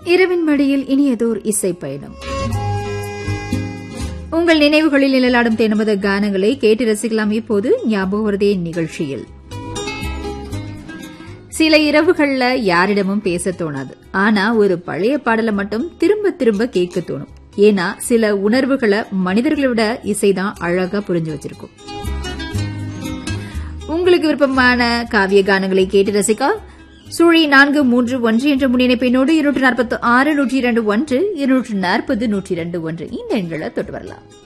இரவின் மடியில் இனியதோர் இசை பயணம் உங்கள் நினைவுகளில் நிழலாடும் தேனமத கானங்களை கேட்டு ரசிக்கலாம் இப்போது ஞாபகவரதே நிகழ்ச்சியில் சில இரவுகள்ல யாரிடமும் பேச தோணாது ஆனா ஒரு பழைய பாடலை மட்டும் திரும்ப திரும்ப கேட்க தோணும் ஏன்னா சில உணர்வுகளை மனிதர்களை விட இசைதான் அழகா புரிஞ்சு வச்சிருக்கும் உங்களுக்கு விருப்பமான காவிய கானங்களை கேட்டு ரசிக்க சுழி நான்கு மூன்று ஒன்று என்ற முன்னிணைப்பினோடு இருநூற்று நாற்பத்தி ஆறு நூற்றி இரண்டு ஒன்று இருநூற்று நாற்பது நூற்றி இரண்டு ஒன்று இந்த எண்களை தொட்டு வரலாம்